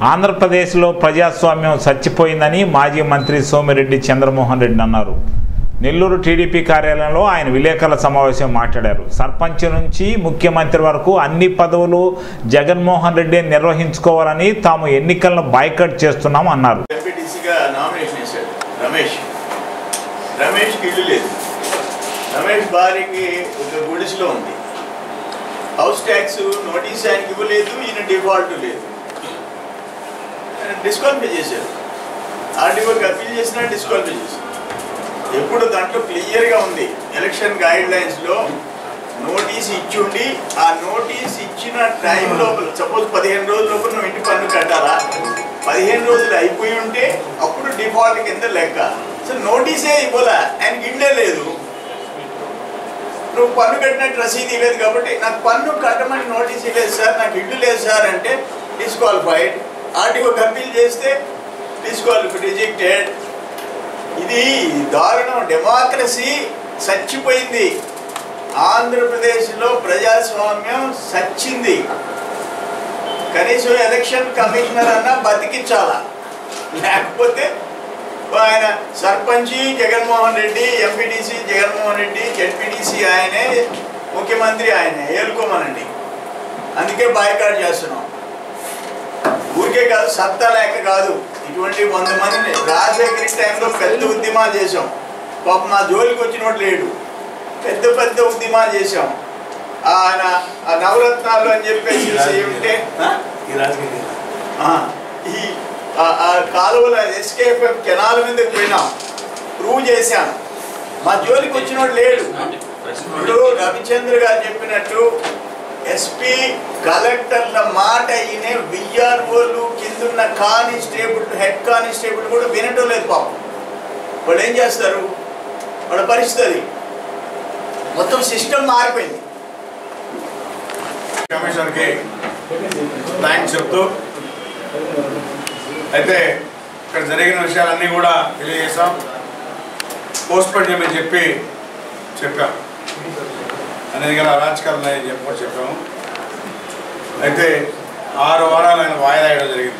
ఆంధ్రప్రదేశ్లో ప్రజాస్వామ్యం చచ్చిపోయిందని మాజీ మంత్రి సోమిరెడ్డి చంద్రమోహన్ రెడ్డి అన్నారు నెల్లూరు టీడీపీ కార్యాలయంలో ఆయన విలేకరుల సమావేశం మాట్లాడారు సర్పంచ్ నుంచి ముఖ్యమంత్రి వరకు అన్ని పదవులు జగన్మోహన్ రెడ్డి నిర్వహించుకోవాలని తాము ఎన్నికలను బాయ్కట్ చేస్తున్నాం అన్నారు ఎంపీటీసీగా నామినేషన్ వేశాడు రమేష్ రమేష్కి ఇల్లు లేదు రమేష్ భార్యకి ఒక గుడిసెలో ఉంది హౌస్ ట్యాక్స్ నోటీస్ ఆయనకి ఇవ్వలేదు ఈయన డిఫాల్ట్ లేదు డిస్క్వాలిఫై చేశారు ఆర్డీఓకి అప్పీల్ చేసినా డిస్క్వాలిఫై చేశారు ఎప్పుడు దాంట్లో క్లియర్గా ఉంది ఎలక్షన్ గైడ్ లైన్స్లో నోటీస్ ఇచ్చుండి ఆ నోటీస్ ఇచ్చిన టైం లోపల సపోజ్ పదిహేను రోజుల లోపల నువ్వు ఇంటి పన్ను కట్టాలా పదిహేను రోజులు అయిపోయి ఉంటే అప్పుడు డిఫాల్ట్ కింద లెక్క సో నోటీసే ఇవ్వలే ఆయనకి ఇల్లే లేదు నువ్వు పన్ను కట్టినట్టు రసీదు లేదు కాబట్టి నాకు పన్ను కట్టమని నోటీస్ ఇవ్వలేదు సార్ నాకు ఇల్లు లేదు సార్ అంటే డిస్క్వాలిఫైడ్ ఆర్టీఓకి అప్పీల్ చేస్తే డిస్క్వాలిఫైడ్ రిజెక్టెడ్ ఇది దారుణం డెమోక్రసీ చచ్చిపోయింది ఆంధ్రప్రదేశ్లో ప్రజాస్వామ్యం సచ్చింది కనీసం ఎలక్షన్ కమిషనర్ అన్నా బతికించాలా లేకపోతే ఆయన సర్పంచి జగన్మోహన్ రెడ్డి ఎంపీటీసీ జగన్మోహన్ రెడ్డి జెడ్పీటీసీ ఆయనే ముఖ్యమంత్రి ఆయనే ఏలుకోమనండి అందుకే బాయ్కాట్ చేస్తున్నాం ఊరికే కాదు సత్తా లేక కాదు ఇటువంటి వంద మందిని రాజశేఖర టైంలో పెద్ద ఉద్యమాలు చేసాం పాప మా జోలికి వచ్చినోడు లేడు పెద్ద పెద్ద ఉద్యమాలు చేసాం ఆయన ఆ నవరత్నాలు అని చెప్పేసి ఉంటే ఆ? ఈ రాజకీయ ఆ, ఈ ఆ- ఆ కాలువల ఎస్కేప్ కెనాల మీదకి పోయినాం ప్రూవ్ చేశాం మా జోలికి వచ్చినోడు లేడు ఇప్పుడు రవిచంద్ర గారు చెప్పినట్టు ఎస్పీ కలెక్టర్ల మాట ఈయన విఆర్ఓలు కిందున్న కానిస్టేబుల్ హెడ్ కానిస్టేబుల్ కూడా వినటం లేదు పాపం వాళ్ళు ఏం చేస్తారు వాళ్ళ పరిస్థితి అది. మొత్తం సిస్టమ్ మారిపోయింది కమిషనర్కి థ్యాంక్స్ చెప్తూ అయితే ఇక్కడ జరిగిన విషయాలన్నీ కూడా తెలియజేశాం పోస్ట్పోన్ చేయమని చెప్పి చెప్పాం అనేది గల అరాచకాలు అని చెప్పి చెప్పాము అయితే ఆరు వారాలు ఆయన వాయిదా వేయడం జరిగింది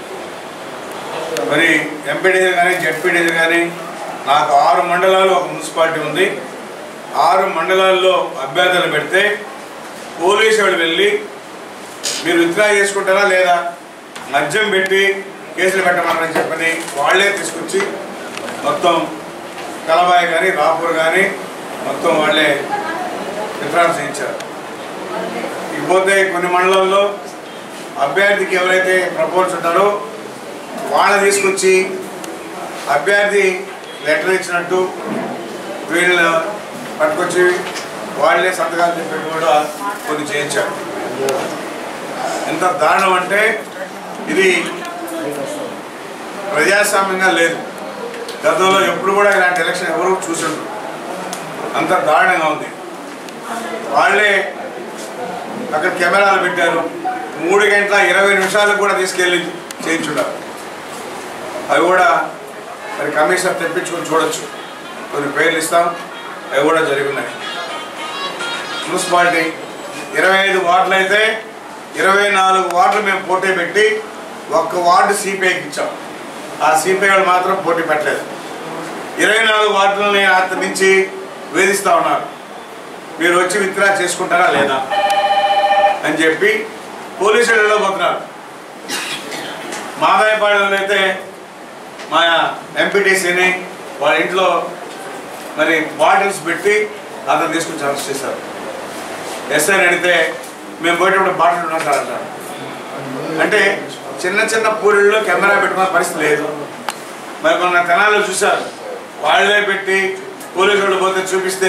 మరి ఎంపీడీలు కానీ జెడ్పీడీలు కానీ నాకు ఆరు మండలాలు ఒక మున్సిపాలిటీ ఉంది ఆరు మండలాల్లో అభ్యర్థులు పెడితే పోలీసు వాళ్ళు వెళ్ళి మీరు విత్డ్రా చేసుకుంటారా లేదా మద్యం పెట్టి కేసులు పెట్టమని చెప్పని వాళ్ళే తీసుకొచ్చి మొత్తం కలబాయి కానీ రాపూర్ కానీ మొత్తం వాళ్ళే విత్డ్రా చేయించారు ఇకపోతే కొన్ని మండలాల్లో అభ్యర్థికి ఎవరైతే ప్రపోజ్ ఉంటారో వాళ్ళని తీసుకొచ్చి అభ్యర్థి లెటర్ ఇచ్చినట్టు వీళ్ళని పట్టుకొచ్చి వాళ్ళే సంతకాలు చెప్పి కూడా కొన్ని చేయించారు ఎంత దారుణం అంటే ఇది ప్రజాస్వామ్యంగా లేదు గతంలో ఎప్పుడు కూడా ఇలాంటి ఎలక్షన్ ఎవరు చూసిండ్రు అంత దారుణంగా ఉంది వాళ్ళే అక్కడ కెమెరాలు పెట్టారు మూడు గంటల ఇరవై నిమిషాలకు కూడా తీసుకెళ్ళి చేయించున్నారు అవి కూడా మరి కమిషనర్ తెప్పించుకొని చూడొచ్చు కొన్ని పేర్లు ఇస్తాం అవి కూడా జరిగి ఉన్నాయి మున్సిపాలిటీ ఇరవై ఐదు వార్డులు అయితే ఇరవై నాలుగు వార్డులు మేము పోటీ పెట్టి ఒక్క వార్డు సిపిఐకి ఇచ్చాం ఆ సిపిఐ వాళ్ళు మాత్రం పోటీ పెట్టలేదు ఇరవై నాలుగు వార్డులని అతని నుంచి వేధిస్తూ ఉన్నారు మీరు వచ్చి విత్డ్రా చేసుకుంటారా లేదా అని చెప్పి పోలీసులు వెళ్ళబోతున్నారు మాదాయపాడులో అయితే మా ఎంపీటీసీని వాళ్ళ ఇంట్లో మరి బాటిల్స్ పెట్టి అతను తీసుకొచ్చి అరెస్ట్ చేశారు ఎస్ఐ అడిగితే మేము పోయేటప్పుడు బాటిల్ ఉన్నాం సార్ అంటారు అంటే చిన్న చిన్న పూరిల్లో కెమెరా పెట్టుకున్న పరిస్థితి లేదు మరి మొన్న తెనాలు చూశారు వాళ్ళే పెట్టి పోలీసు వాళ్ళు పోతే చూపిస్తే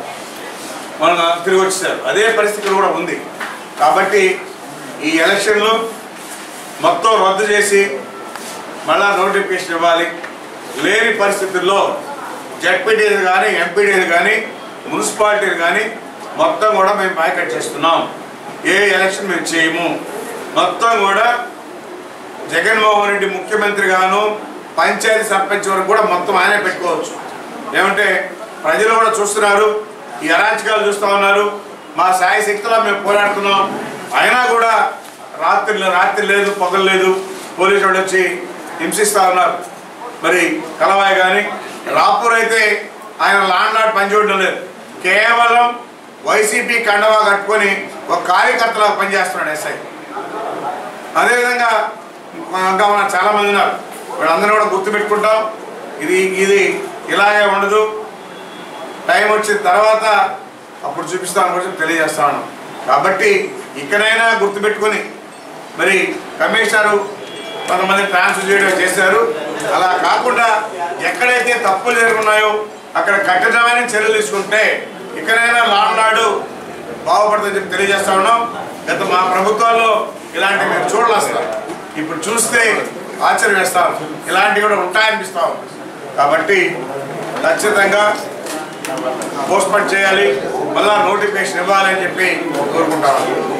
మనం తిరిగి వచ్చేసారు అదే పరిస్థితి కూడా ఉంది కాబట్టి ఈ ఎలక్షన్లో మొత్తం రద్దు చేసి మళ్ళా నోటిఫికేషన్ ఇవ్వాలి లేని పరిస్థితుల్లో జడ్పీటీలు కానీ ఎంపీడీలు కానీ మున్సిపాలిటీలు కానీ మొత్తం కూడా మేము బాయ్కట్ చేస్తున్నాం ఏ ఎలక్షన్ మేము చేయము మొత్తం కూడా జగన్మోహన్ రెడ్డి ముఖ్యమంత్రి గాను పంచాయతీ సర్పంచ్ వరకు కూడా మొత్తం ఆయనే పెట్టుకోవచ్చు ఏమంటే ప్రజలు కూడా చూస్తున్నారు ఈ అరాచకాలు చూస్తూ ఉన్నారు మా సాయి శక్తిలో మేము పోరాడుతున్నాం అయినా కూడా రాత్రి రాత్రి లేదు పగలు లేదు పోలీసు వాళ్ళు వచ్చి హింసిస్తూ ఉన్నారు మరి కలవాయి కానీ రాపూర్ అయితే ఆయన లాండ్ లాట్ పనిచేయడం లేదు కేవలం వైసీపీ కండవా కట్టుకొని ఒక కార్యకర్తలా పనిచేస్తున్నాడు ఎస్ఐ అదేవిధంగా మన ఇంకా మన చాలా మంది ఉన్నారు వీళ్ళందరూ కూడా గుర్తుపెట్టుకుంటాం ఇది ఇది ఇలాగే ఉండదు టైం వచ్చిన తర్వాత అప్పుడు చూపిస్తాను కూడా తెలియజేస్తాను కాబట్టి ఇక్కడైనా గుర్తుపెట్టుకొని మరి కమిషనరు కొంతమంది ట్రాన్స్ఫర్ చేయడం చేశారు అలా కాకుండా ఎక్కడైతే తప్పులు జరుగున్నాయో అక్కడ కఠినమైన చర్యలు తీసుకుంటే ఇక్కడైనా లాండ్ బాగుపడుతుందని చెప్పి తెలియజేస్తా ఉన్నాం గత మా ప్రభుత్వాల్లో ఇలాంటివి మీరు చూడాలి అసలు ఇప్పుడు చూస్తే ఆశ్చర్యం వేస్తాం ఇలాంటివి కూడా ఉంటాయనిపిస్తాం కాబట్టి ఖచ్చితంగా పోస్ట్పోన్ చేయాలి మళ్ళా నోటిఫికేషన్ ఇవ్వాలని చెప్పి కోరుకుంటాను